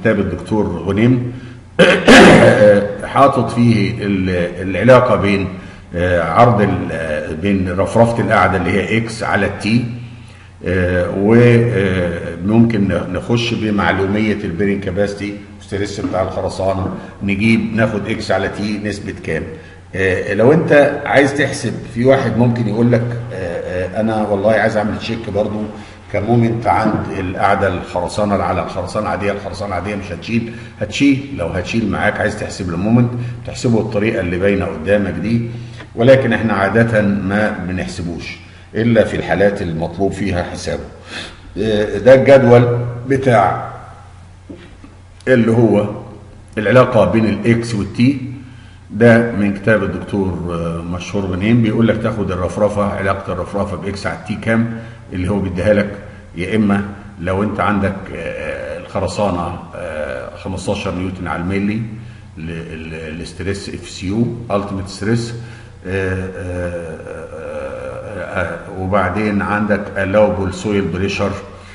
كتاب الدكتور غنيم حاطط فيه العلاقه بين عرض بين رفرفه القاعده اللي هي اكس على التي وممكن نخش بمعلوميه البيرنج كاباسيتي ستريس بتاع الخرسانه نجيب ناخد اكس على تي نسبه كام لو انت عايز تحسب في واحد ممكن يقول لك انا والله عايز اعمل تشيك برضو كمومنت عند القاعده الخرسانه على الخرسانه العاديه الخرسانه العاديه مش هتشيل هتشيل لو هتشيل معاك عايز تحسب المومنت تحسبه الطريقه اللي باينه قدامك دي ولكن احنا عاده ما بنحسبوش الا في الحالات المطلوب فيها حسابه ده الجدول بتاع اللي هو العلاقه بين الاكس والتي ده من كتاب الدكتور مشهور غنيم بيقول لك تاخد الرفرفه علاقه الرفرفه باكس على التي كام اللي هو بيديها لك يا اما لو انت عندك الخرسانه 15 نيوتن على الملي الاستريس اف سي يو التيميت ستريس وبعدين عندك allowable سويل بريشر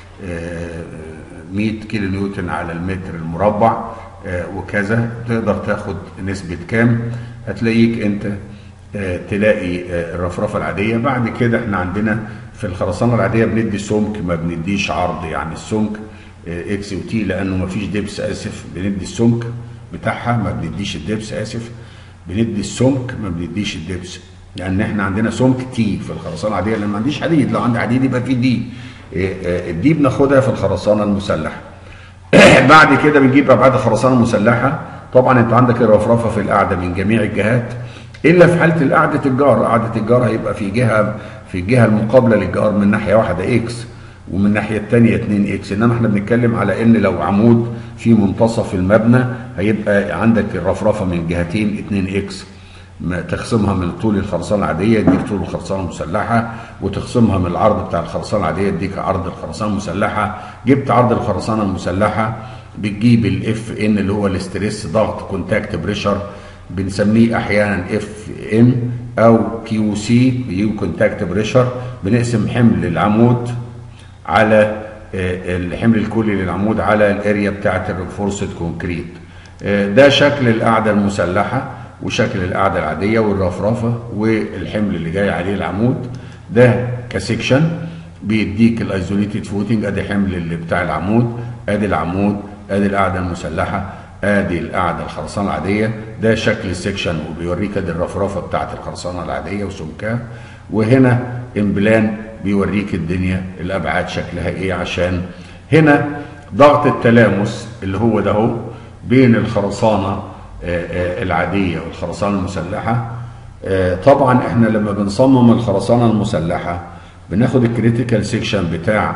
100 كيلو نيوتن على المتر المربع وكذا تقدر تاخد نسبة كام هتلاقيك انت تلاقي الرفرفة العادية بعد كده احنا عندنا في الخرسانة العادية بندي سمك ما بنديش عرض يعني السمك اكس وتي لانه ما فيش دبس اسف بندي السمك بتاعها ما بنديش الدبس اسف بندي السمك ما بنديش الدبس لان يعني احنا عندنا سمك تي في الخرسانة العادية لان ما عنديش حديد لو عندي حديد يبقى في دي الدي بناخدها في الخرسانة المسلحة بعد كده بنجيب ابعاد الخرسانه المسلحه طبعا انت عندك الرفرفه في القاعده من جميع الجهات الا في حاله القعده الجار قعده الجار هيبقى في جهه في الجهه المقابله للجار من ناحيه واحده اكس ومن الناحيه الثانيه 2 اكس انما احنا بنتكلم على ان لو عمود في منتصف المبنى هيبقى عندك الرفرفه من جهتين 2 اكس تخصمها من طول الخرسانه العاديه يديك طول الخرسانه المسلحه وتخصمها من العرض بتاع الخرسانه العاديه يديك عرض الخرسانه المسلحه جبت عرض الخرسانه المسلحه بتجيب الاف ان اللي هو الاستريس ضغط كونتاكت بريشر بنسميه احيانا اف ام او كيو سي يو كونتاكت بريشر بنقسم حمل العمود على الحمل الكلي للعمود على الاريا بتاعه الرينفورسد كونكريت ده شكل القاعده المسلحه وشكل القاعدة العادية والرفرفة والحمل اللي جاي عليه العمود ده كسكشن بيديك الايزوليتد فوتنج ادي حمل اللي بتاع العمود ادي العمود ادي القاعدة المسلحة ادي القاعدة الخرسانة العادية ده شكل السكشن وبيوريك ادي الرفرفة بتاعت الخرسانة العادية وسمكها وهنا امبلان بيوريك الدنيا الابعاد شكلها ايه عشان هنا ضغط التلامس اللي هو ده هو بين الخرسانه العادية والخرسانة المسلحة طبعا احنا لما بنصمم الخرسانة المسلحة بناخد الكريتيكال سيكشن بتاع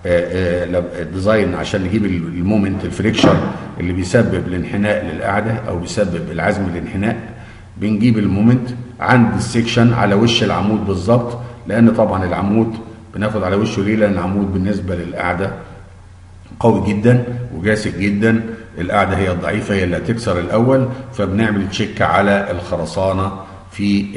الديزاين عشان نجيب المومنت الفريكشن اللي بيسبب الانحناء للقاعدة او بيسبب العزم الانحناء بنجيب المومنت عند السيكشن على وش العمود بالظبط لان طبعا العمود بناخد على وشه ليه لان العمود بالنسبة للقاعدة قوي جدا وجاسد جدا القاعدة هي الضعيفة هي اللي هتكسر الأول فبنعمل تشيك على الخرسانة في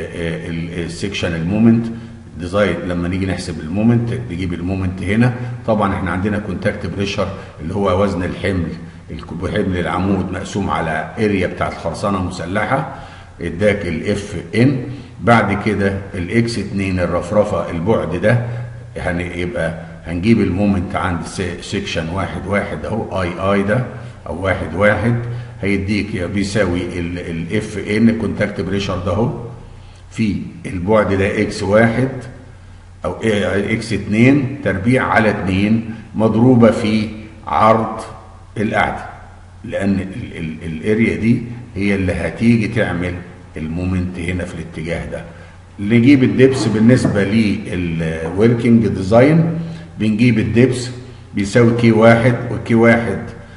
السكشن المومنت ديزاين لما نيجي نحسب المومنت نجيب المومنت هنا طبعا احنا عندنا كونتاكت بريشر اللي هو وزن الحمل حمل العمود مقسوم على اريا بتاعت الخرسانة المسلحة اداك الاف ان بعد كده الاكس 2 الرفرفة البعد ده هنبقى هنجيب المومنت عند سيكشن واحد واحد اهو اي اي ده او واحد واحد هيديك بيساوي الاف ان كونتاكت بريشر ده اهو في البعد ده اكس واحد او اكس اتنين تربيع على اتنين مضروبة في عرض القاعدة لان الاريا دي هي اللي هتيجي تعمل المومنت هنا في الاتجاه ده نجيب الدبس بالنسبة للوركينج ديزاين بنجيب الدبس بيساوي كي واحد وكي واحد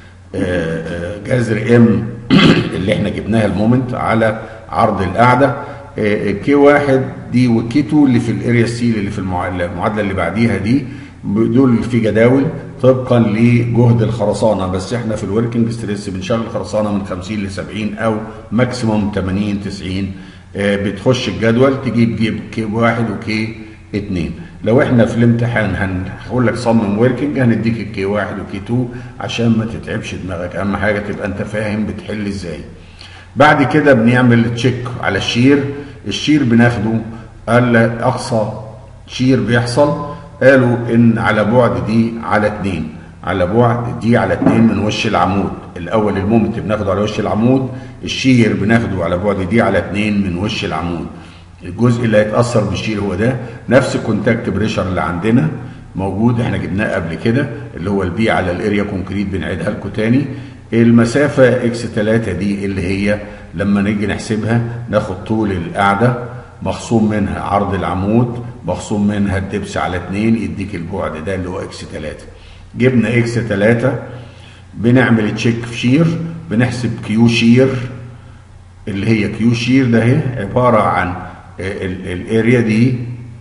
جذر ام اللي احنا جبناها المومنت على عرض القاعده كي واحد دي وكي 2 اللي في الاريا سي اللي في المعادله اللي بعديها دي دول في جداول طبقا لجهد الخرسانه بس احنا في الوركينج ستريس بنشغل خرسانه من 50 ل 70 او ماكسيموم 80 90 بتخش الجدول تجيب جيب كي واحد وكي اتنين لو احنا في الامتحان هنقول لك صمم وركينج هنديك الكي واحد وكي 2 عشان ما تتعبش دماغك اهم حاجه تبقى انت فاهم بتحل ازاي بعد كده بنعمل تشيك على الشير الشير بناخده قال اقصى شير بيحصل قالوا ان على بعد دي على اتنين على بعد دي على اتنين من وش العمود الاول المومنت بناخده على وش العمود الشير بناخده على بعد دي على اتنين من وش العمود الجزء اللي هيتاثر بالشير هو ده نفس الكونتاكت بريشر اللي عندنا موجود احنا جبناه قبل كده اللي هو البي على الاريا كونكريت بنعيدها لكم تاني المسافه اكس 3 دي اللي هي لما نيجي نحسبها ناخد طول القاعده مخصوم منها عرض العمود مخصوم منها الدبس على 2 يديك البعد ده اللي هو اكس 3 جبنا اكس 3 بنعمل تشيك في شير بنحسب كيو شير اللي هي كيو شير ده اهي عباره عن الاريا دي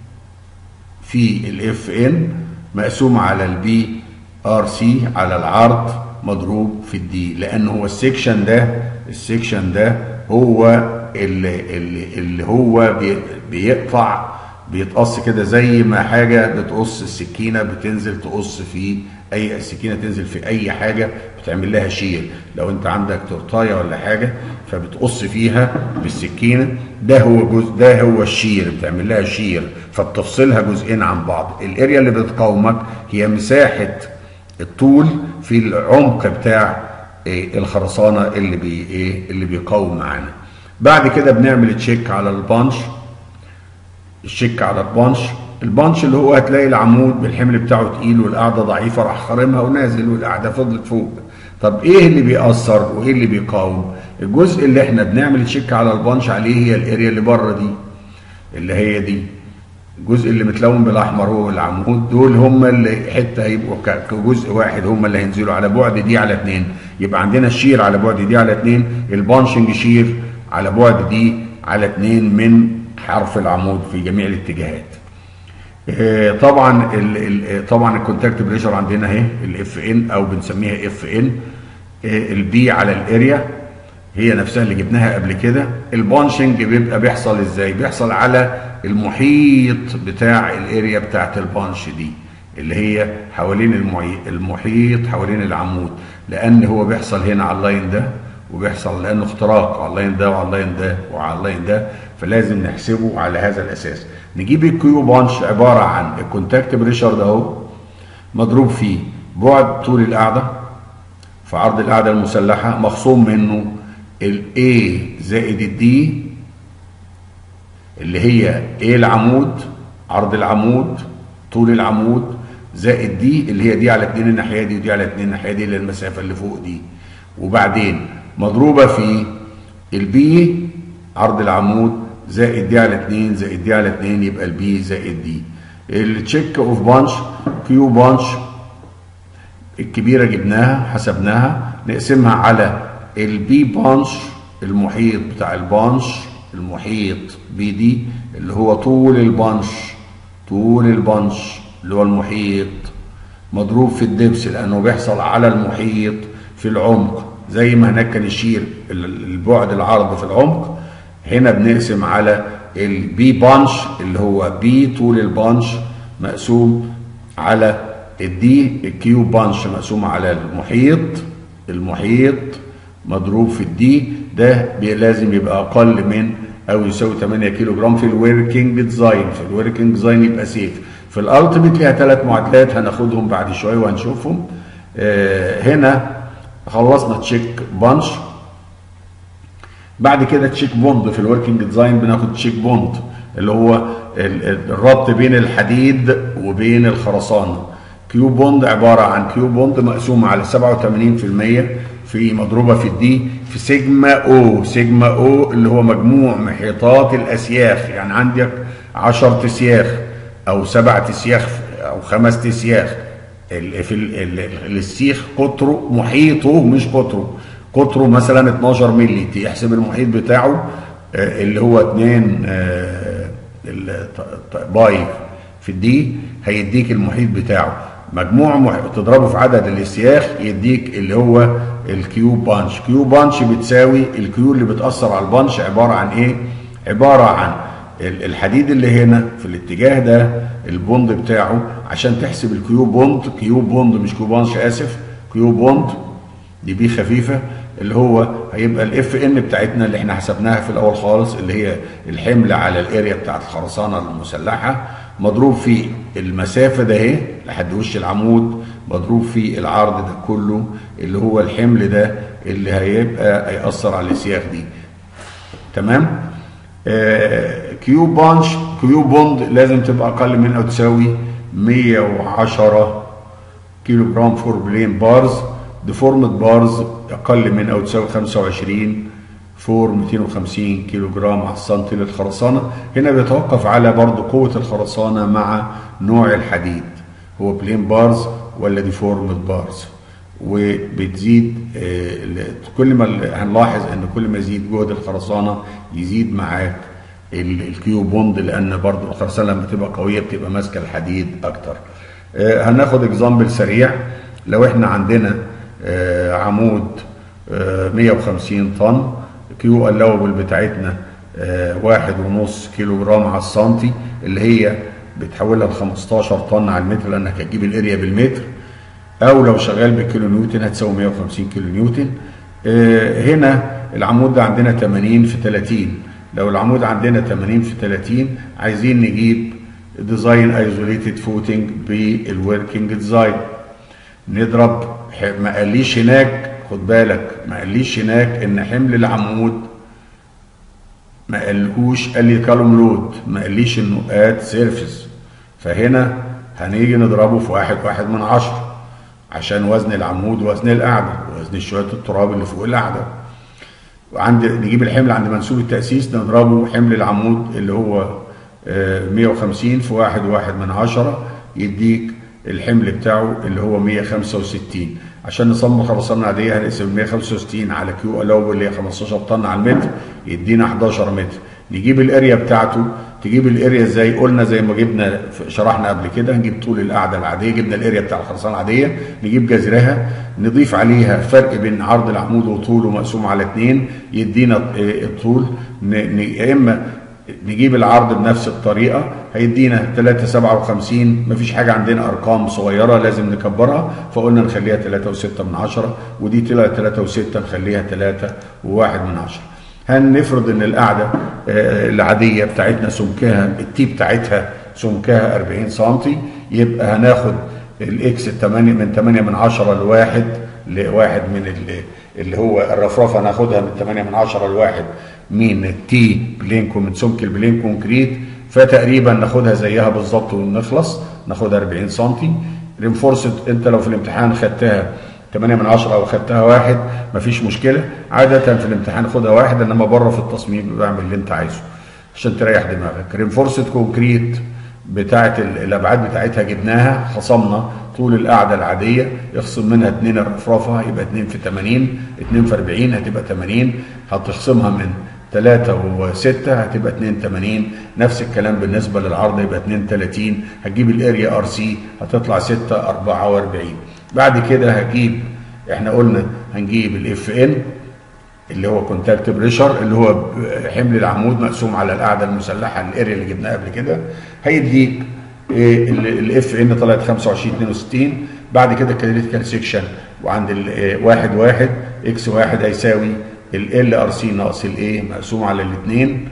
في الاف ان مقسوم على البي ار سي على العرض مضروب في الدي لان هو السكشن ده السكشن ده هو اللي, اللي, اللي هو بيقطع بيتقص كده زي ما حاجه بتقص السكينه بتنزل تقص في اي سكينه تنزل في اي حاجه بتعمل لها شير لو انت عندك تورتايه ولا حاجه فبتقص فيها بالسكينه ده هو جزء ده هو الشير بتعمل لها شير فبتفصلها جزئين عن بعض الاريا اللي بتقاومك هي مساحه الطول في العمق بتاع إيه الخرسانه اللي بي ايه اللي بيقاوم معانا بعد كده بنعمل تشيك على البانش الشيك على البانش البانش اللي هو هتلاقي العمود بالحمل بتاعه تقيل والقاعده ضعيفه راح خارمها ونازل والقاعده فضلت فوق طب ايه اللي بيأثر وايه اللي بيقاوم الجزء اللي احنا بنعمل تشيك على البانش عليه هي الاريا اللي بره دي اللي هي دي الجزء اللي متلون بالاحمر هو العمود دول هم اللي حته هيبقوا كجزء واحد هم اللي هينزلوا على بعد دي على اتنين يبقى عندنا الشير على بعد دي على اتنين البانشنج شير على بعد دي على اتنين من حرف العمود في جميع الاتجاهات طبعا ال ال طبعا الكونتاكت بريشر عندنا اهي الاف ان او بنسميها اف ان البي على الاريا هي نفسها اللي جبناها قبل كده البانشنج بيبقى بيحصل ازاي بيحصل على المحيط بتاع الاريا بتاعت البانش دي اللي هي حوالين المحيط حوالين العمود لان هو بيحصل هنا على اللاين ده وبيحصل لانه اختراق على اللاين ده وعلى اللاين ده وعلى اللاين ده فلازم نحسبه على هذا الاساس نجيب الكيو بانش عباره عن الكونتاكت بريشر ده اهو مضروب فيه بعد طول القاعده في عرض القاعده المسلحه مخصوم منه الاي زائد الدي اللي هي ايه العمود عرض العمود طول العمود زائد دي اللي هي دي على اتنين الناحيه دي ودي على اتنين الناحيه دي اللي المسافه اللي فوق دي وبعدين مضروبه في البي عرض العمود زائد دي على 2 زائد دي على 2 يبقى البي زائد دي التشيك اوف بانش كيو بانش الكبيره جبناها حسبناها نقسمها على البي بانش المحيط بتاع البانش المحيط بي دي اللي هو طول البانش طول البانش اللي هو المحيط مضروب في الدبس لانه بيحصل على المحيط في العمق زي ما هناك كان الشير البعد العرض في العمق هنا بنقسم على البي بانش اللي هو بي طول البانش مقسوم على الدي الكيو بانش مقسوم على المحيط المحيط مضروب في الدي ده لازم يبقى اقل من او يساوي 8 كيلو جرام في الوركينج ديزاين في الوركينج ديزاين يبقى سيف في الالتيميت ليها ثلاث معادلات هناخدهم بعد شويه وهنشوفهم آه هنا خلصنا تشيك بانش بعد كده تشيك بوند في الوركينج ديزاين بناخد تشيك بوند اللي هو الربط بين الحديد وبين الخرسانه كيو بوند عباره عن كيو بوند مقسومه على 87% في مضروبه في الدي في سيجما او سيجما او اللي هو مجموع محيطات الاسياخ يعني عندك 10 اسياخ او سبعة اسياخ او خمس اسياخ في السيخ قطره محيطه مش قطره قطره مثلا 12 مللي تحسب المحيط بتاعه اللي هو 2 باي في الدي هيديك المحيط بتاعه مجموع محيط تضربه في عدد الاسياخ يديك اللي هو الكيو بانش كيو بانش بتساوي الكيو اللي بتاثر على البانش عباره عن ايه عباره عن ال- الحديد اللي هنا في الاتجاه ده البوند بتاعه عشان تحسب الكيو بوند كيو بوند مش كيو بانش اسف كيو بوند دي بي خفيفه اللي هو هيبقى الاف ان بتاعتنا اللي احنا حسبناها في الاول خالص اللي هي الحمل على الاريا بتاعت الخرسانه المسلحه مضروب في المسافه ده اهي لحد وش العمود مضروب في العرض ده كله اللي هو الحمل ده اللي هيبقى هيأثر على السياخ دي تمام آه كيو بانش كيو بوند لازم تبقى اقل من او تساوي 110 كيلو جرام فور بلين بارز ديفورمد بارز اقل من او تساوي 25 فور 250 كيلو جرام على السنتي للخرسانه هنا بيتوقف على برضو قوه الخرسانه مع نوع الحديد هو بلين بارز ولا ديفورمد بارز وبتزيد آه، ال- كل ما ال- هنلاحظ ان كل ما يزيد جهد الخرسانه يزيد معاك ال- الكيو بوند لان برضو الخرسانه لما تبقى قويه بتبقى ماسكه الحديد اكتر آه، هناخد اكزامبل سريع لو احنا عندنا آه، عمود آه، 150 طن كيو الاوبل بتاعتنا آه، واحد ونص كيلو جرام على السنتي اللي هي بتحولها ل 15 طن على المتر لانك هتجيب الاريا بالمتر او لو شغال بالكيلو نيوتن هتساوي 150 كيلو نيوتن آه، هنا العمود ده عندنا 80 في 30 لو العمود عندنا 80 في 30 عايزين نجيب ديزاين ايزوليتد فوتنج بالوركينج ديزاين نضرب ح- ما قاليش هناك خد بالك ما قاليش هناك ان حمل العمود ما قالهوش قال لي كالوم لود ما قاليش انه ات سيرفيس فهنا هنيجي نضربه في واحد واحد من عشرة عشان وزن العمود وزن القعدة وزن شوية التراب اللي فوق القعدة وعند نجيب الحمل عند منسوب التأسيس نضربه حمل العمود اللي هو آه، 150 في واحد واحد من عشرة يديك الحمل بتاعه اللي هو 165 عشان نصمم خرسانة عادية هنقسم 165 على كيو الاوبل اللي هي 15 طن على المتر يدينا 11 متر نجيب الاريا بتاعته تجيب الاريا ازاي قلنا زي ما جبنا في- شرحنا قبل كده نجيب طول القعده العاديه جبنا الاريا بتاع الخرسانه العاديه نجيب جذرها نضيف عليها فرق بين عرض العمود وطوله مقسوم على اتنين يدينا آه، الطول ن- ن- يا اما نجيب العرض بنفس الطريقه هيدينا 357 مفيش حاجه عندنا ارقام صغيره لازم نكبرها فقلنا نخليها 3.6 من عشرة ودي طلعت 3.6 نخليها 3 وواحد من عشرة هنفرض ان القاعده آه، العاديه بتاعتنا سمكها التي بتاعتها سمكها 40 سم يبقى هناخد الاكس 8 من 8 من 10 لواحد لواحد من اللي, اللي هو الرفرفه هناخدها من 8 من 10 لواحد من التي بلينكو من سمك البلين كونكريت فتقريبا ناخدها زيها بالظبط ونخلص ناخدها 40 سم رينفورسد انت لو في الامتحان خدتها 8 من 10 او خدتها واحد مفيش مشكله عاده في الامتحان خدها واحد انما بره في التصميم بعمل اللي انت عايزه عشان تريح دماغك رينفورسد كونكريت بتاعه ال- الابعاد بتاعتها جبناها خصمنا طول القاعده العاديه يخصم منها 2 الرفرفه يبقى 2 في 80 2 في 40 هتبقى 80 هتخصمها من 3 و6 هتبقى 2 80 نفس الكلام بالنسبه للعرض يبقى 2 30 هتجيب الاريا ار سي هتطلع 6 44 بعد كده هجيب احنا قلنا هنجيب الاف ان اللي هو كونتاكت بريشر اللي هو حمل العمود مقسوم على القاعده المسلحه الاريا اللي جبناها قبل كده هيديك الاف ان طلعت 25 62 بعد كده كريتيكال سيكشن وعند الواحد واحد اكس واحد هيساوي ال ار سي ناقص الايه مقسوم على الاثنين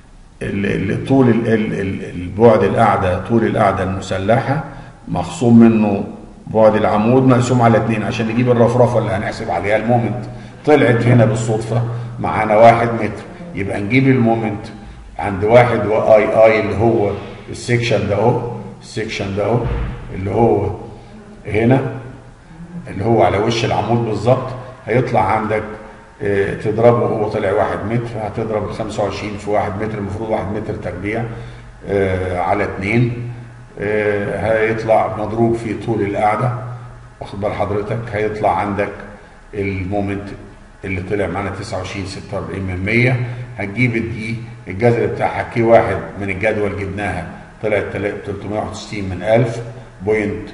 طول ال- ال- ال- البعد القاعده طول القاعده المسلحه مخصوم منه بعد العمود مقسوم على اثنين عشان نجيب الرفرفه اللي هنحسب عليها المومنت طلعت هنا بالصدفه معانا واحد متر يبقى نجيب المومنت عند واحد واي اي اللي هو السكشن ده اهو السكشن ده اهو اللي هو هنا اللي هو على وش العمود بالظبط هيطلع عندك آه، تضربه هو طلع واحد متر هتضرب ال 25 في واحد متر المفروض واحد متر تربيع آه، على اتنين آه، هيطلع مضروب في طول القاعدة واخد بال حضرتك هيطلع عندك المومنت اللي طلع معانا 29 46 من 100 هتجيب الدي الجذر بتاعها كي واحد من الجدول جبناها طلعت 361 من 1000 بوينت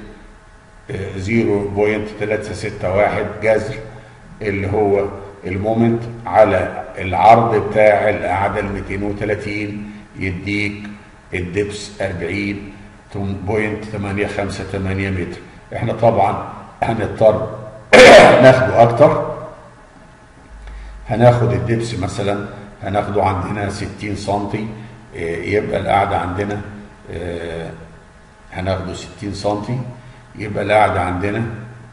0.361 جذر اللي هو المومنت على العرض بتاع القاعدة ال 230 يديك الدبس 40.858 متر احنا طبعا هنضطر ناخده اكتر هناخد الدبس مثلا هناخده عندنا 60 سنتي يبقى القاعدة عندنا هناخده 60 سنتي يبقى القاعدة عندنا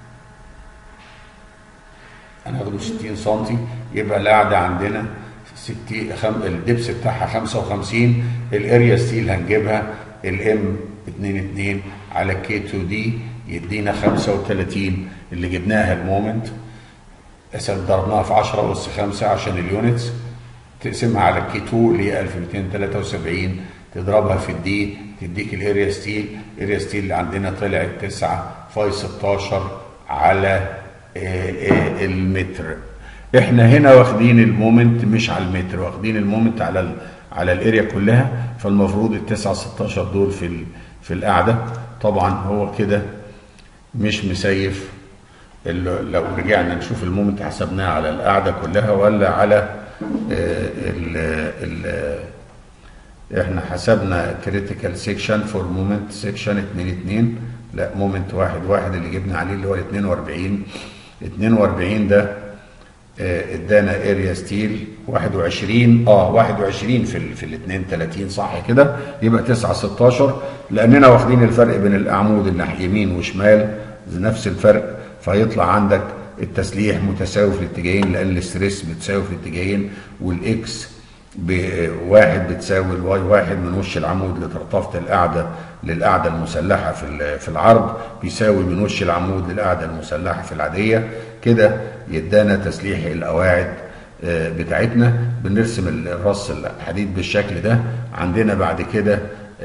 هناخده 60 سنتي يبقى القاعدة عندنا 60 خم... الدبس بتاعها 55 الاريا ستيل هنجيبها الام 22 على كي 2 دي يدينا 35 اللي جبناها المومنت ضربناها في 10 اس 5 عشان اليونتس تقسمها على كي 2 اللي هي 1273 تضربها في الدي تديك الاريا ستيل الاريا ستيل اللي عندنا طلعت 9 فاي 16 على المتر احنا هنا واخدين المومنت مش على المتر واخدين المومنت على ال على الاريا كلها فالمفروض ال 9 16 دول في ال في القاعده طبعا هو كده مش مسيف لو رجعنا نشوف المومنت حسبناه على القاعده كلها ولا على ال ال احنا حسبنا كريتيكال سيكشن فور مومنت سيكشن 2 2 لا مومنت واحد واحد اللي جبنا عليه اللي هو ال 42 42 ده ادانا اريا ستيل 21 اه 21 في ال في ال 32 صح كده يبقى 9 16 لاننا واخدين الفرق بين الاعمود اللي يمين وشمال نفس الفرق فهيطلع عندك التسليح متساوي في الاتجاهين لان الاستريس بتساوي في الاتجاهين والاكس بواحد بتساوي الواي واحد من وش العمود لطرطفة القاعدة للقاعدة المسلحة في في العرض بيساوي من وش العمود للقاعدة المسلحة في العادية كده يدانا تسليح القواعد بتاعتنا بنرسم الرص الحديد بالشكل ده عندنا بعد كده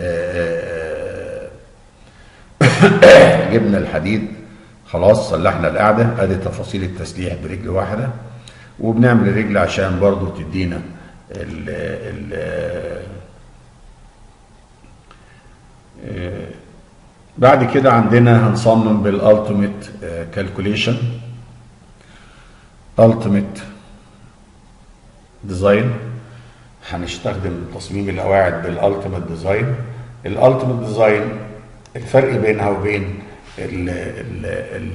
جبنا الحديد خلاص صلحنا القاعدة ادي تفاصيل التسليح برجل واحدة وبنعمل الرجل عشان برضو تدينا ال ال بعد كده عندنا هنصمم بالالتيميت كالكوليشن التيميت ديزاين هنستخدم تصميم القواعد بالالتيميت ديزاين الالتيميت ديزاين الفرق بينها وبين ال ال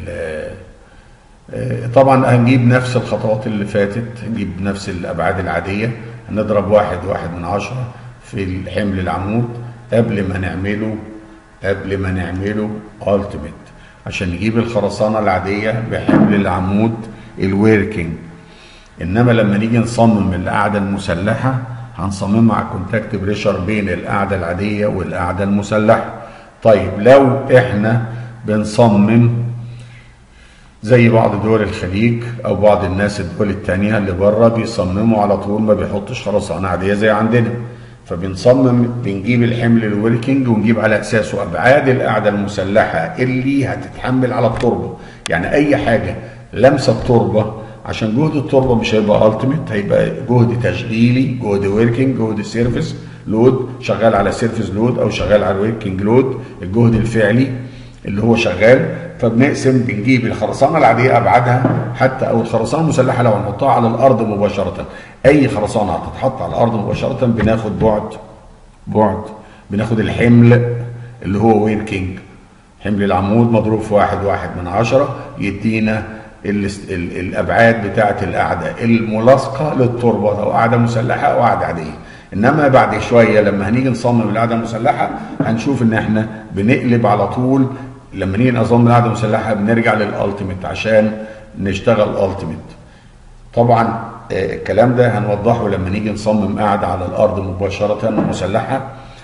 ال طبعا هنجيب نفس الخطوات اللي فاتت نجيب نفس الابعاد العاديه هنضرب واحد واحد من عشرة في الحمل العمود قبل ما نعمله قبل ما نعمله التيميت عشان نجيب الخرسانة العادية بحمل العمود الويركينج انما لما نيجي نصمم القاعدة المسلحة هنصممها على كونتاكت بريشر بين القاعدة العادية والقاعدة المسلحة طيب لو احنا بنصمم زي بعض دول الخليج او بعض الناس الدول التانية اللي بره بيصمموا على طول ما بيحطش خرسانة عادية زي عندنا فبنصمم بنجيب الحمل الوركينج ونجيب على اساسه ابعاد القاعده المسلحه اللي هتتحمل على التربه يعني اي حاجه لمسه التربه عشان جهد التربه مش هيبقى التيميت هيبقى جهد تشغيلي جهد وركينج جهد سيرفيس لود شغال على سيرفيس لود او شغال على وركينج لود الجهد الفعلي اللي هو شغال فبنقسم بنجيب الخرسانه العاديه ابعادها حتى او الخرسانه المسلحه لو هنحطها على الارض مباشره اي خرسانه هتتحط على الارض مباشره بناخد بعد بعد بناخد الحمل اللي هو ويركينج حمل العمود مضروب في واحد واحد من عشرة يدينا ال ال الابعاد بتاعه القاعده الملاصقه للتربه لو قاعده مسلحه او قاعده عاديه انما بعد شويه لما هنيجي نصمم القاعده المسلحه هنشوف ان احنا بنقلب على طول لما نيجي نصمم القاعده المسلحه بنرجع للالتيميت عشان نشتغل التيميت طبعا الكلام ده هنوضحه لما نيجي نصمم قاعده على الارض مباشره مسلحه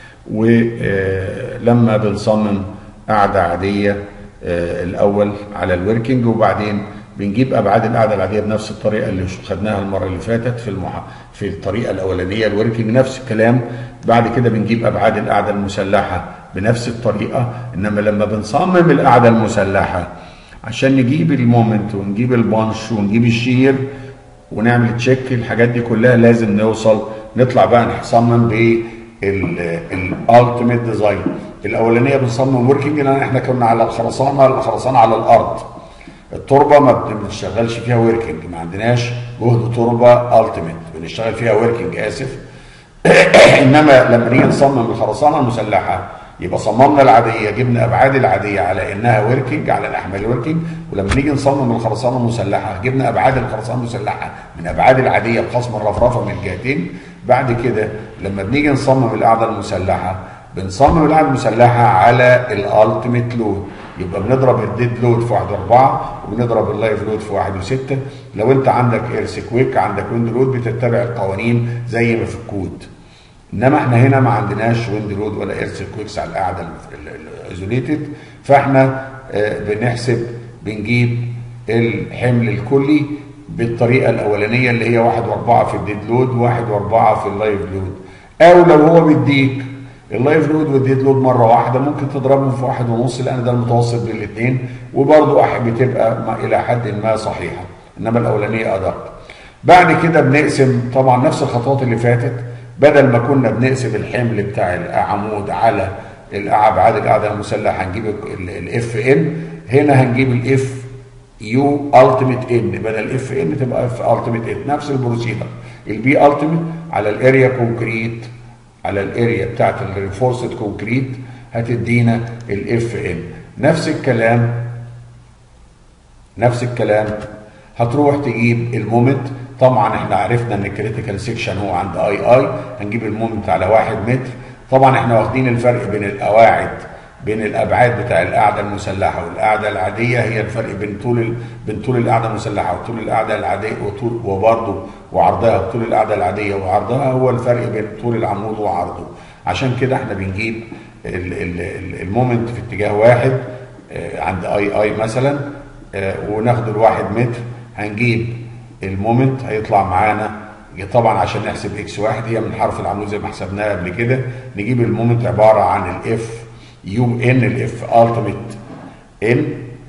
ولما بنصمم قاعده عاديه الاول على الوركينج وبعدين بنجيب ابعاد القاعده العاديه بنفس الطريقه اللي خدناها المره اللي فاتت في المح... في الطريقه الاولانيه الوركينج نفس الكلام بعد كده بنجيب ابعاد القاعده المسلحه بنفس الطريقه انما لما بنصمم القاعده المسلحه عشان نجيب المومنت ونجيب البانش ونجيب الشير ونعمل تشيك الحاجات دي كلها لازم نوصل نطلع بقى نصمم بالالتيميت ديزاين الاولانيه بنصمم وركينج لان احنا كنا على الخرسانه الخرسانه على الارض التربه ما بنشتغلش فيها وركينج ما عندناش جهد تربه التيميت بنشتغل فيها وركينج اسف انما لما نيجي نصمم الخرسانه المسلحه يبقى صممنا العاديه جبنا ابعاد العاديه على انها وركينج على الاحمال وركينج ولما نيجي نصمم الخرسانه المسلحه جبنا ابعاد الخرسانه المسلحه من ابعاد العاديه بخصم الرفرفه من الجهتين بعد كده لما بنيجي نصمم القاعده المسلحه بنصمم القاعده المسلحه على الالتيميت لود يبقى بنضرب الديد لود في 1 4 وبنضرب اللايف لود في 1 6 لو انت عندك ايرث كويك عندك ويند لود بتتبع القوانين زي ما في الكود انما احنا هنا ما عندناش ويند لود ولا ايرث كويكس على القاعده الايزوليتد فاحنا بنحسب بنجيب الحمل الكلي بالطريقه الاولانيه اللي هي 1 و4 في الديد لود و1 و4 في اللايف لود او لو هو بيديك اللايف لود والديد لود مره واحده ممكن تضربهم في واحد ونص لان ده المتوسط بين الاثنين وبرضه بتبقى الى حد ما صحيحه انما الاولانيه ادق بعد كده بنقسم طبعا نفس الخطوات اللي فاتت بدل ما كنا بنقسم الحمل بتاع العمود على الابعاد القاعده المسلحه هنجيب الاف ان هنا هنجيب الاف يو التيميت ان بدل اف ان تبقى اف التيميت ان نفس البروسيدر البي التيميت على الاريا كونكريت على الاريا بتاعت الرينفورسد كونكريت هتدينا الاف ان نفس الكلام نفس الكلام هتروح تجيب المومنت طبعا احنا عرفنا ان الكريتيكال سيكشن هو عند اي اي هنجيب المومنت على واحد متر طبعا احنا واخدين الفرق بين القواعد بين الابعاد بتاع القاعده المسلحه والقاعده العاديه هي الفرق بين طول ال... بين طول القاعده المسلحه وطول القاعده العاديه وطول وبرضه وعرضها وطول القاعده العاديه وعرضها هو الفرق بين طول العمود وعرضه عشان كده احنا بنجيب ال... ال... المومنت في اتجاه واحد عند اي اي مثلا وناخد الواحد متر هنجيب المومنت هيطلع معانا طبعا عشان نحسب اكس واحد هي من حرف العمود زي ما حسبناها قبل كده نجيب المومنت عباره عن الاف يو ان الاف التيميت ان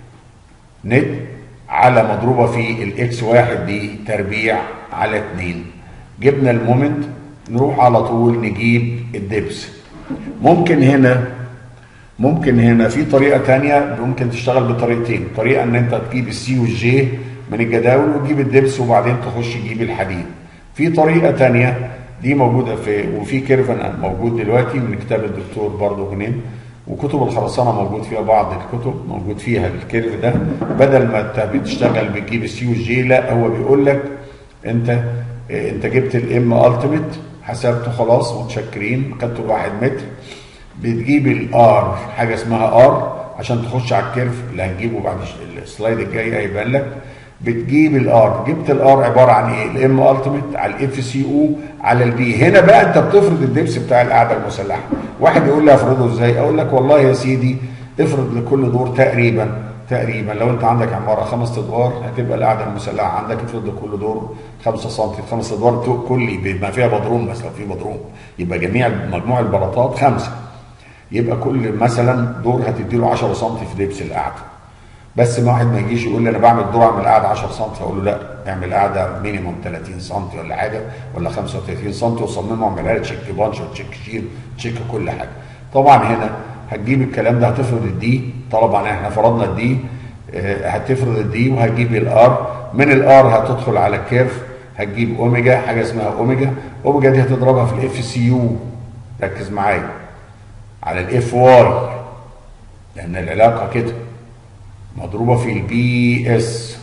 نت على مضروبه في الاكس واحد دي تربيع على 2 جبنا المومنت نروح على طول نجيب الدبس ممكن هنا ممكن هنا في طريقه تانية ممكن تشتغل بطريقتين طريقه ان انت تجيب السي والجي من الجداول وتجيب الدبس وبعدين تخش تجيب الحديد في طريقه تانية دي موجوده في وفي كيرف موجود دلوقتي من كتاب الدكتور برضه هنين وكتب الخرسانه موجود فيها بعض الكتب موجود فيها الكيرف ده بدل ما انت بتشتغل بتجيب السي والجي لا هو بيقول لك انت انت جبت الام التيميت حسبته خلاص متشكرين خدته الواحد متر بتجيب الار حاجه اسمها ار عشان تخش على الكيرف اللي هنجيبه بعد السلايد الجاي هيبان لك بتجيب الار جبت الار عباره عن ايه الام التيميت على الاف سي او على البي هنا بقى انت بتفرض الدبس بتاع القاعده المسلحه واحد يقول لي افرضه ازاي اقول لك والله يا سيدي افرض لكل دور تقريبا تقريبا لو انت عندك عماره خمس ادوار هتبقى القاعده المسلحه عندك افرض لكل دور 5 سم خمس ادوار كلي بما فيها بدروم مثلا في بدروم يبقى جميع مجموع البلاطات خمسه يبقى كل مثلا دور هتدي له 10 سم في دبس القعده بس ما واحد ما يجيش يقول لي انا بعمل دور اعمل قاعده 10 سم اقول له لا اعمل قاعده مينيموم 30 سم ولا حاجه ولا 35 سم وصممها واعملها لها تشيك بانش وتشيك شيل تشيك كل حاجه طبعا هنا هتجيب الكلام ده هتفرض الدي طبعا احنا فرضنا الدي هتفرض الدي وهتجيب الار من الار هتدخل على الكيرف هتجيب اوميجا حاجه اسمها اوميجا اوميجا دي هتضربها في الاف سي يو ركز معايا على الاف واي لان العلاقه كده مضروبه في البي اس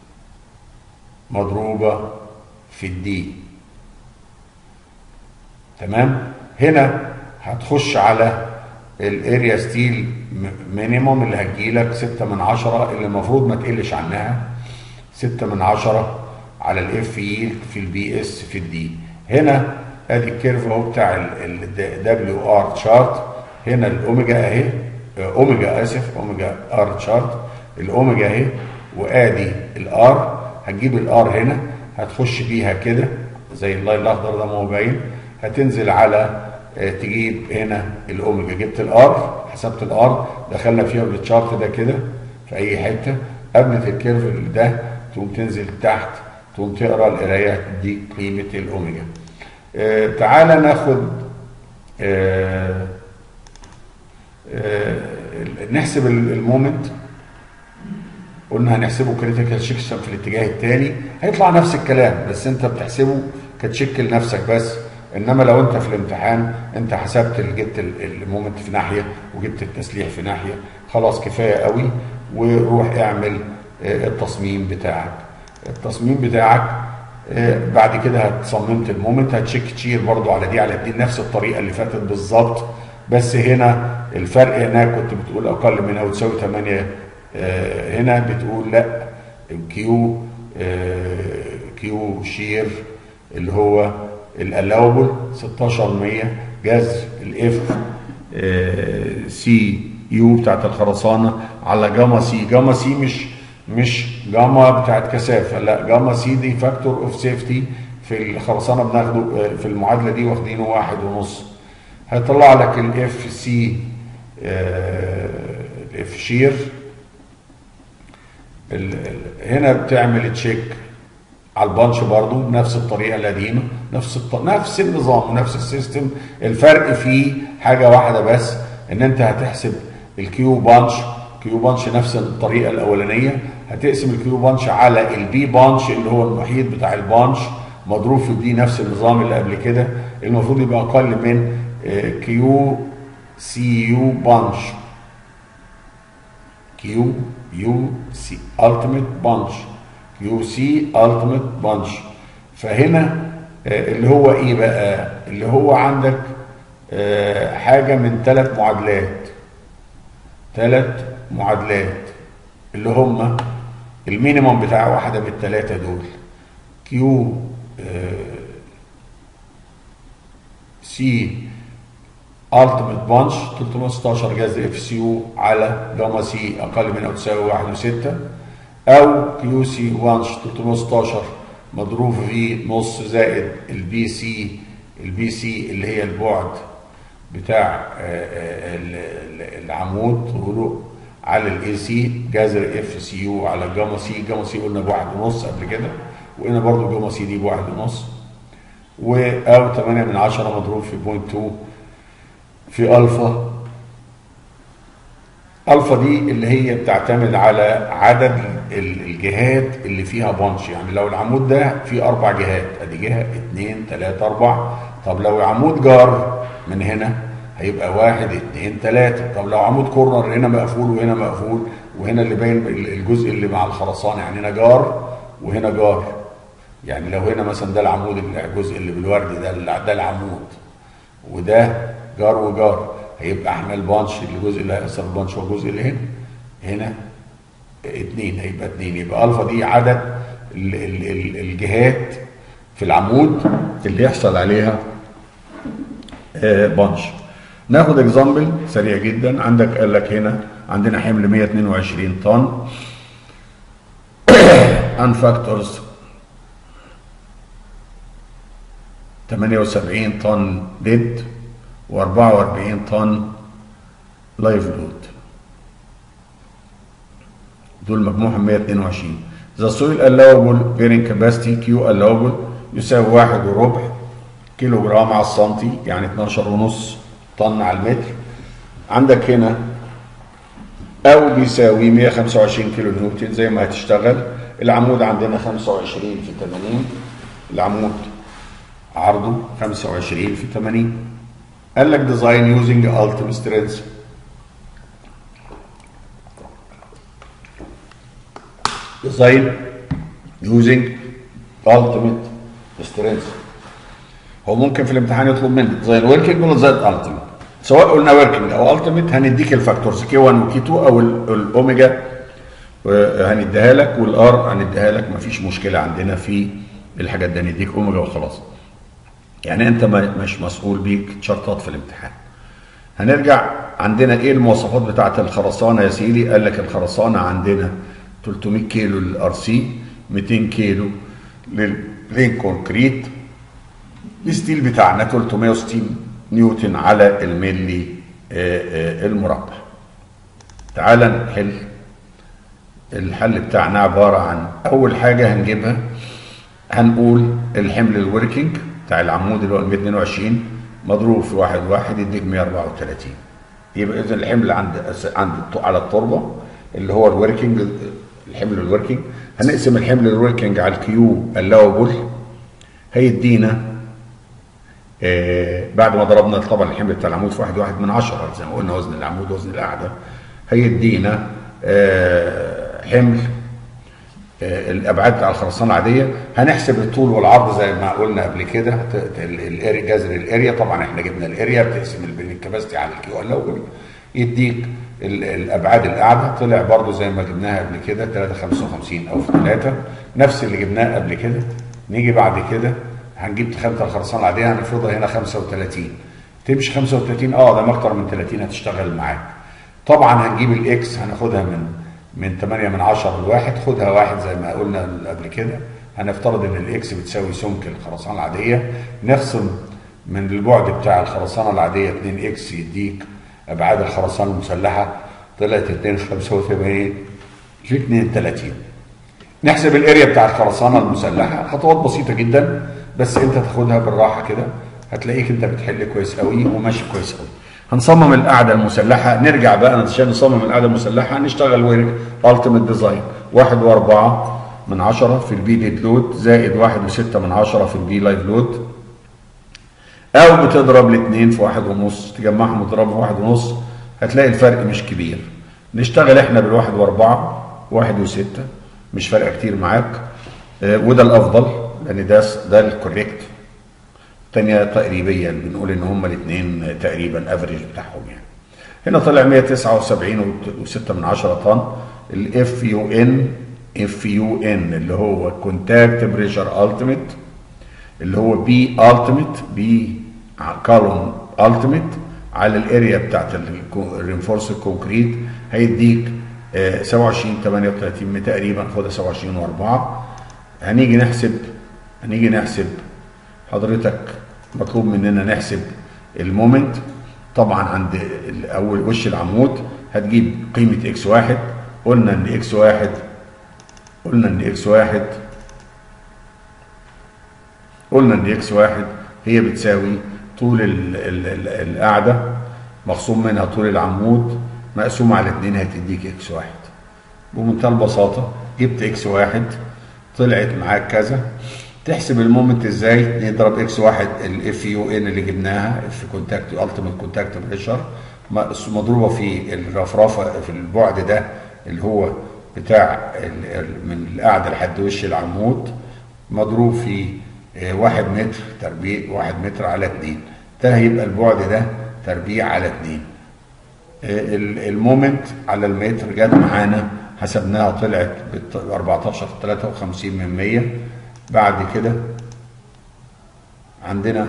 مضروبه في الدي تمام هنا هتخش على الاريا ستيل مينيموم اللي هتجيلك 6 من 10 اللي المفروض ما تقلش عنها 6 من 10 على الاف يلد في البي اس في الدي هنا ادي الكيرف اهو بتاع الدبليو ار تشارت هنا الاوميجا اهي اوميجا اسف اوميجا ار تشارت الاوميجا اهي وادي الار هتجيب الار هنا هتخش بيها كده زي اللاين الاخضر ده ما هو باين هتنزل على تجيب هنا الاوميجا جبت الار حسبت الار دخلنا فيها بالتشارت ده كده في اي حته ابنت الكيرف ده تقوم تنزل تحت تقوم تقرا القرايه دي قيمه الاوميجا آه تعالى ناخد آه آه نحسب المومنت قلنا هنحسبه كريتيكال سيكشن في الاتجاه الثاني هيطلع نفس الكلام بس انت بتحسبه كتشيك لنفسك بس انما لو انت في الامتحان انت حسبت ال- جبت ال- المومنت في ناحيه وجبت التسليح في ناحيه خلاص كفايه قوي وروح اعمل آه، التصميم بتاعك التصميم بتاعك آه، بعد كده هتصممت المومنت هتشيك تشير برضو على دي على دي نفس الطريقه اللي فاتت بالظبط بس هنا الفرق هناك كنت بتقول اقل من او تساوي 8 آه، هنا بتقول لا كيو آه، كيو شير اللي هو الالاوبل 16% جذر الاف سي يو بتاعت الخرسانه على جاما سي جاما سي مش مش جاما بتاعت كثافه لا جاما سي دي فاكتور اوف سيفتي في الخرسانه بناخده آه، في المعادله دي واخدينه واحد ونص هيطلع لك الاف سي الاف شير ال- ال- هنا بتعمل تشيك على البانش برضو بنفس الطريقه القديمه نفس الط... نفس النظام ونفس السيستم الفرق فيه حاجه واحده بس ان انت هتحسب الكيو بانش كيو بانش نفس الطريقه الاولانيه هتقسم الكيو بانش على البي بانش اللي هو المحيط بتاع البانش مضروب في دي نفس النظام اللي قبل كده المفروض يبقى اقل من آه، كيو سي يو بانش كيو يو سي التيميت بانش كيو سي التيميت بانش فهنا آه، اللي هو ايه بقى اللي هو عندك آه، حاجه من ثلاث معادلات ثلاث معادلات اللي هم المينيمم بتاع واحده من الثلاثه دول كيو سي التيميت بانش 316 جذر اف سي يو على جاما سي اقل من او تساوي 1 و6 او كيو سي بانش 316 مضروب في نص زائد البي سي البي سي اللي هي البعد بتاع آه، آه، ال- ال- العمود طوله على الاي سي جذر اف سي يو على جاما سي جاما سي قلنا بواحد ونص قبل كده وهنا برضو جاما سي دي بواحد ونص و او 8 من 10 مضروب في بوينت 2 في الفا الفا دي اللي هي بتعتمد على عدد ال- الجهات اللي فيها بانش يعني لو العمود ده فيه اربع جهات ادي جهه اثنين ثلاثه اربعه طب لو عمود جار من هنا هيبقى واحد اثنين ثلاثه طب لو عمود كورنر هنا مقفول وهنا مقفول وهنا اللي باين ال- الجزء اللي مع الخرسانه يعني هنا جار وهنا جار يعني لو هنا مثلا ده العمود الجزء اللي بالورد ده ده العمود وده جار وجار هيبقى احنا البانش الجزء اللي هيأثر البانش هو الجزء اللي هنا هنا اتنين هيبقى اتنين يبقى الفا دي عدد ال ال ال الجهات في العمود اللي يحصل عليها آه، بانش ناخد اكزامبل سريع جدا عندك قال لك هنا عندنا حمل 122 طن ان فاكتورز 78 طن ديد و44 طن لايف لود دول مجموعهم 122 ذا سويل allowable bearing capacity Q allowable يساوي واحد وربع كيلو جرام على السنتي يعني 12 ونص طن على المتر عندك هنا او بيساوي 125 كيلو نيوتن زي ما هتشتغل العمود عندنا 25 في 80 العمود عرضه 25 في 80 قال لك ديزاين يوزنج التيم سترينث ديزاين يوزنج التيميت سترينث هو ممكن في الامتحان يطلب منك ديزاين وركينج ولا ديزاين التيميت سواء قلنا وركينج او التيميت هنديك الفاكتورز كي 1 وكي 2 او ال- الاوميجا آه، هنديها لك والار هنديها لك مفيش مشكله عندنا في الحاجات دي هنديك اوميجا وخلاص يعني انت ما- مش مسؤول بيك شرطات في الامتحان هنرجع عندنا ايه المواصفات بتاعه الخرسانه يا سيدي قال لك الخرسانه عندنا 300 كيلو للار سي 200 كيلو للبلين كونكريت الستيل بتاعنا 360 نيوتن على الملي آه، آه، المربع تعال نحل الحل بتاعنا عبارة عن أول حاجة هنجيبها هنقول الحمل الوركينج بتاع العمود اللي هو 122 مضروب في واحد واحد يديك 134 يبقى إذا الحمل عند عند الط- على التربة اللي هو الوركينج الحمل الوركينج هنقسم الحمل الوركينج على الكيو اللاوبل هيدينا آه بعد ما ضربنا طبعا الحمل بتاع العمود في واحد واحد من عشرة زي ما قلنا وزن العمود وزن القاعدة هيدينا آه حمل آه الابعاد بتاع الخرسانه العاديه هنحسب الطول والعرض زي ما قلنا قبل كده جذر الاريا طبعا احنا جبنا الاريا بتقسم البنين كباستي على الكيو الاول يديك الابعاد القاعده طلع برضو زي ما جبناها قبل كده 355 او في 3 نفس اللي جبناه قبل كده نيجي بعد كده هنجيب خامه الخرسانه العاديه هنفرضها هنا 35 تمشي 35 اه ده اكتر من 30 هتشتغل معاك طبعا هنجيب الاكس هناخدها من من 8 من 10 لواحد خدها واحد زي ما قلنا قبل كده هنفترض ان الاكس بتساوي سمك الخرسانه العاديه نخصم من البعد بتاع الخرسانه العاديه 2 اكس يديك ابعاد الخرسانه المسلحه طلعت 285 ل 32 نحسب الاريا بتاع الخرسانه المسلحه خطوات بسيطه جدا بس انت تاخدها بالراحه كده هتلاقيك انت بتحل كويس قوي وماشي كويس قوي هنصمم القاعده المسلحه نرجع بقى عشان نصمم القاعده المسلحه نشتغل وير التيميت ديزاين واحد واربعة من عشرة في البي ديد لود زائد واحد وستة من عشرة في البي لايف لود او بتضرب الاثنين في واحد ونص تجمعهم وتضربهم في واحد ونص هتلاقي الفرق مش كبير نشتغل احنا بالواحد واربعة واحد وستة مش فارقه كتير معاك آه وده الافضل لان ده ده الكوريكت الثانيه تقريبيا بنقول ان هما الاثنين تقريبا افريج بتاعهم يعني هنا طلع 179 و6 من 10 طن الاف يو ان اف يو ان اللي هو كونتاكت بريشر التيميت اللي هو بي التيميت بي كولوم التيميت على الاريا بتاعت الرينفورس الكونكريت هيديك 27 38 تقريبا خدها 27 و4 هنيجي نحسب هنيجي نحسب حضرتك مطلوب مننا نحسب المومنت طبعا عند اول وش العمود هتجيب قيمه اكس واحد قلنا ان اكس واحد قلنا ان اكس واحد قلنا ان اكس واحد هي بتساوي طول ال ال ال القاعده مخصوم منها طول العمود مقسوم على 2 هتديك اكس واحد بمنتهى البساطه جبت اكس واحد طلعت معاك كذا تحسب المومنت ازاي نضرب اكس واحد الاف يو ان اللي جبناها في كونتاكت التيميت كونتاكت بريشر مضروبه في الرفرفه في البعد ده اللي هو بتاع من القاعده لحد وش العمود مضروب في واحد متر تربيع واحد متر على اتنين ده هيبقى البعد ده تربيع على اتنين المومنت على المتر جت معانا حسبناها طلعت ب 14 53 من 100 بعد كده عندنا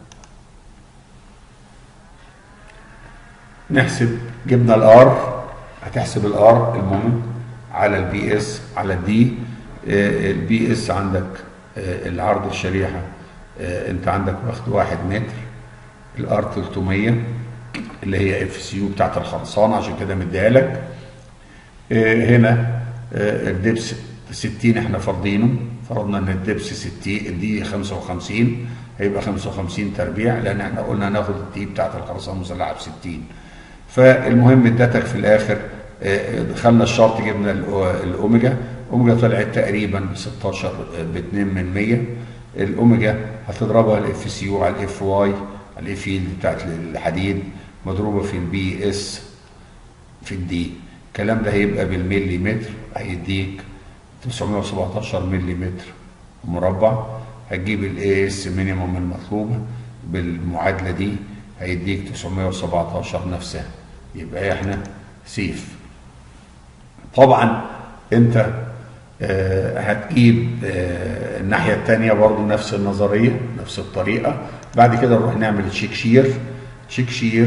نحسب جبنا الار هتحسب الار المومنت على البي اس على الدي البي اس عندك العرض الشريحه انت عندك واخد واحد متر الار 300 اللي هي اف سي يو بتاعت الخرسانه عشان كده مديها لك هنا الدبس 60 احنا فرضينه فرضنا ان الدبس 60 دي 55 هيبقى 55 تربيع لان احنا قلنا هناخد الدي بتاعت الخرسانه المسلحه ب 60 فالمهم ادتك في الاخر دخلنا الشرط جبنا الاوميجا اوميجا طلعت تقريبا ب 16 ب 2 من 100 الاوميجا هتضربها الاف سي يو على الاف واي على الاف يلد بتاعت الحديد مضروبه في البي اس في الدي الكلام ده هيبقى بالملي متر هيديك 917 ملي متر مربع هتجيب الاي اس مينيموم المطلوبه بالمعادله دي هيديك 917 نفسها يبقى احنا سيف طبعا انت آه هتجيب آه الناحيه الثانيه برضو نفس النظريه نفس الطريقه بعد كده نروح نعمل تشيك شير تشيك شير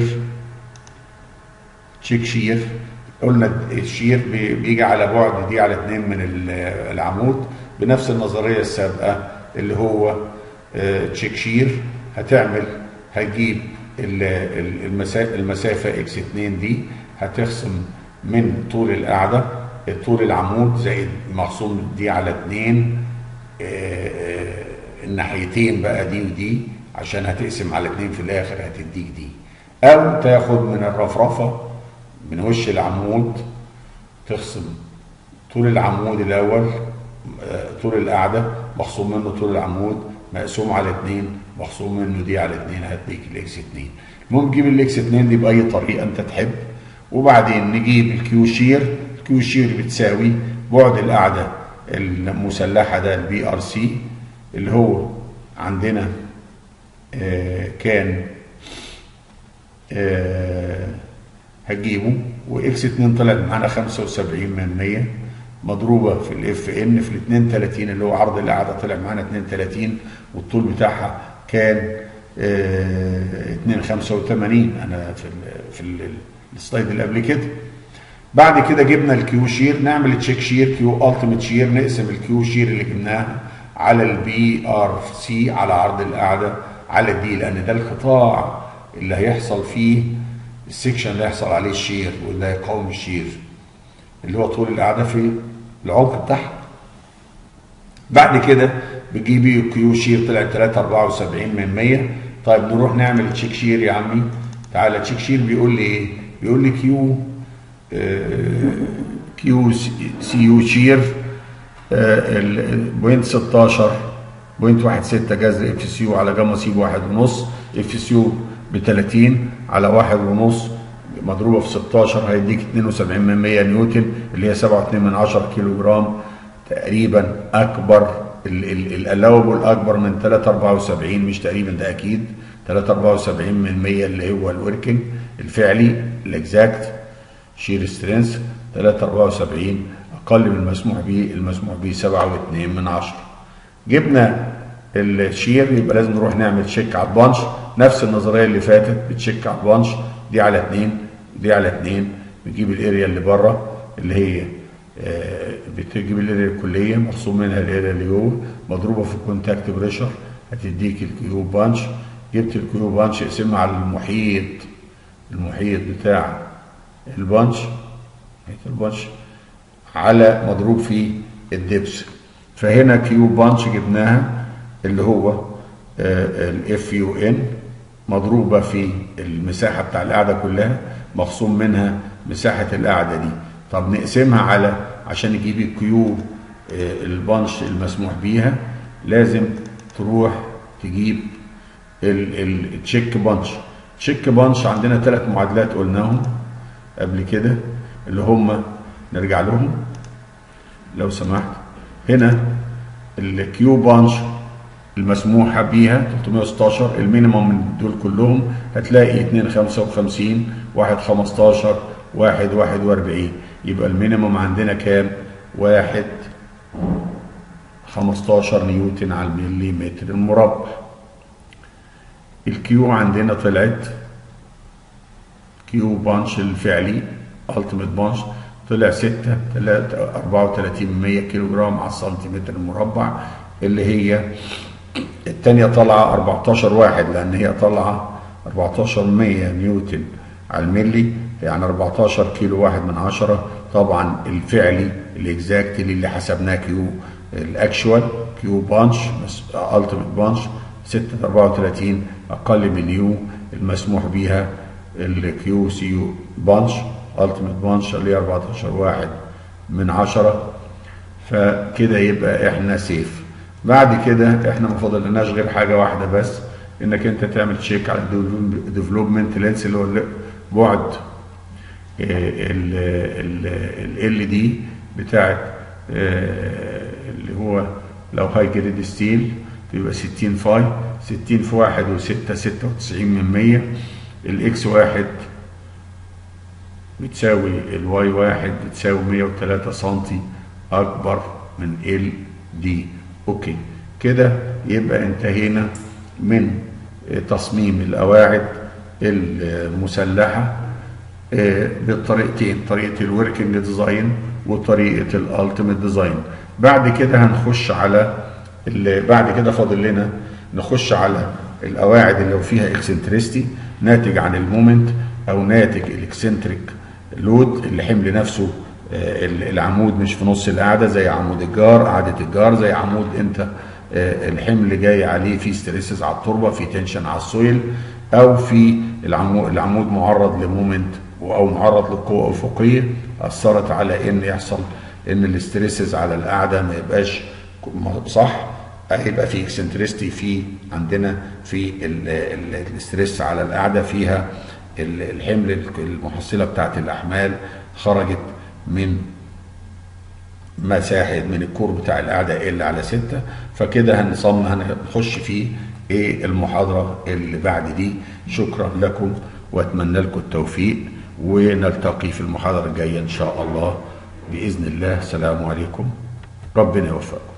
تشيك شير قلنا الشير بيجي على بعد دي على اتنين من العمود بنفس النظريه السابقه اللي هو تشيك شير هتعمل هتجيب المسافه اكس 2 دي هتخصم من طول القاعده طول العمود زائد مقسوم دي على اتنين الناحيتين بقى دي ودي عشان هتقسم على اتنين في الاخر هتديك دي او تاخد من الرفرفه من وش العمود تخصم طول العمود الاول طول القاعده مخصوم منه طول العمود مقسوم على 2 مخصوم منه دي على 2 هتديك الاكس 2 المهم تجيب الاكس 2 دي باي طريقه انت تحب وبعدين نجيب الكيو شير الكيو شير بتساوي بعد القاعده المسلحه ده البي ار سي اللي هو عندنا آه كان آه هتجيبه واكس 2 طلعت معانا 75 من 100 مضروبه في الاف ان في ال 32 اللي هو عرض القاعده طلع معانا 32 والطول بتاعها كان اه 285 انا في ال في ال السلايد اللي قبل كده بعد كده جبنا الكيو شير نعمل تشيك شير كيو التيميت شير نقسم الكيو شير اللي جبناها على البي ار سي على عرض القاعده على دي لان ده القطاع اللي هيحصل فيه السكشن اللي هيحصل عليه الشير واللي هيقاوم الشير اللي هو طول القاعده في العمق بتاعها بعد كده بتجيبي كيو شير طلع 3 74 من 100 طيب نروح نعمل تشيك شير يا عمي تعالى تشيك شير بيقول لي ايه بيقول لي كيو آه كيو سي يو شير بوينت 16 بوينت 16 جذر اف سي يو على جاما سي بواحد ونص اف سي يو ب 30 على واحد ونص مضروبه في 16 هيديك 72 من 100 نيوتن اللي هي 7.2 من 10 كيلو جرام تقريبا اكبر الالاوبل اكبر من 374 مش تقريبا ده اكيد 374 من 100 اللي هو الوركينج الفعلي الاكزاكت شير سترينث 374 اقل من المسموح به المسموح به 7.2 من 10 جبنا الشير يبقى لازم نروح نعمل تشيك على البانش نفس النظريه اللي فاتت بتشيك على البانش دي على 2 دي على 2 بتجيب الاريا اللي بره اللي هي آه بتجيب الاريا الكليه مخصوم منها الاريا اللي جوه مضروبه في الكونتاكت بريشر هتديك الكيو بانش جبت الكيو بانش اقسمها على المحيط المحيط بتاع البانش محيط البانش على مضروب في الدبس فهنا كيو بانش جبناها اللي هو الاف يو ان مضروبة في المساحة بتاع القاعدة كلها مخصوم منها مساحة القاعدة دي طب نقسمها على عشان نجيب الكيو البانش المسموح بيها لازم تروح تجيب التشيك بانش تشيك بانش عندنا ثلاث معادلات قلناهم قبل كده اللي هم نرجع لهم لو سمحت هنا الكيو بانش المسموحة بيها 316 المينيموم من دول كلهم هتلاقي 2 55 1 15 1 41 يبقى المينيموم عندنا كام؟ 1 15 نيوتن على المليمتر المربع الكيو عندنا طلعت كيو بانش الفعلي التيميت بانش طلع 6 34 100 كيلو جرام على السنتيمتر المربع اللي هي الثانية طالعة 14 واحد لأن هي طالعة 14 100 نيوتن على الملي يعني 14 كيلو واحد من عشرة طبعا الفعلي الاكزاكتلي اللي حسبناه كيو الاكشوال كيو بانش التيميت بانش 6 34 اقل من يو المسموح بيها الكيو سي يو بانش التيميت بانش اللي هي 14 واحد من عشرة فكده يبقى احنا سيف بعد كده احنا ما فاضلناش غير حاجه واحده بس انك انت تعمل تشيك على الديفلوبمنت لينس اللي هو بعد ال دي بتاعت اللي هو لو هاي جريد ستيل تبقى 60 فاي 60 في 1 و6 96 من 100 الاكس واحد بتساوي الواي واحد بتساوي 103 سنتي اكبر من ال دي اوكي كده يبقى انتهينا من تصميم القواعد المسلحه بالطريقتين طريقه الوركينج ديزاين وطريقه الالتيميت ديزاين بعد كده هنخش على بعد كده فاضل لنا نخش على القواعد اللي لو فيها اكسنتريستي ناتج عن المومنت او ناتج الاكسنتريك لود اللي حمل نفسه العمود مش في نص القاعده زي عمود الجار قاعده الجار زي عمود انت الحمل جاي عليه في ستريسز على التربه في تنشن على السويل او في العمود, العمود معرض لمومنت او معرض لقوه افقيه اثرت على ان يحصل ان الاستريسز على القاعده ما يبقاش صح هيبقى في اكسنترستي في عندنا في ال- ال- الاسترس على القاعده فيها ال- الحمل المحصله بتاعت الاحمال خرجت من مساحه من الكور بتاع القاعده ال على 6 فكده هنصم هنخش في ايه المحاضره اللي بعد دي شكرا لكم واتمنى لكم التوفيق ونلتقي في المحاضره الجايه ان شاء الله باذن الله السلام عليكم ربنا يوفقكم